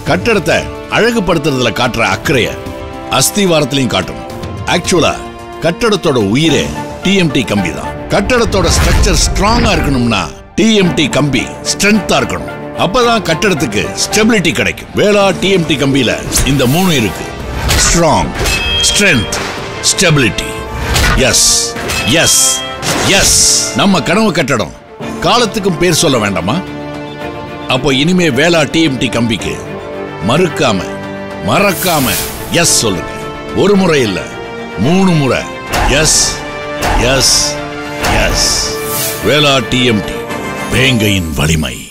கட்டடத்தை அழகுபடுத்துறதுல காட்டுற அக்கறைய அஸ்திவாரத்திலையும் காட்டணும் ஆக்சுவலா கட்டடத்தோட உயிரே டிஎம்டி கம்பி தான் கட்டடத்தோட ஸ்ட்ரக்சர் ஸ்ட்ராங்கா இருக்கணும்னா டிஎம்டி கம்பி ஸ்ட்ரென்த்தா இருக்கணும் அப்பதான் கட்டடத்துக்கு ஸ்டெபிலிட்டி கிடைக்கும் வேளா டிஎம்டி கம்பியில இந்த மூணு இருக்கு strong strength stability S S S நம்ம கனவு கட்டடம் காலத்துக்கும் பேர் சொல்ல வேண்டாமா அப்போ இனிமே வேளா டிஎம்டி கம்பிக்கு மறுக்காம மறக்காம எஸ் சொல்லுங்க ஒரு முறை இல்ல மூணு முறை S S S Vela TMT வேங்கையின் வலிமை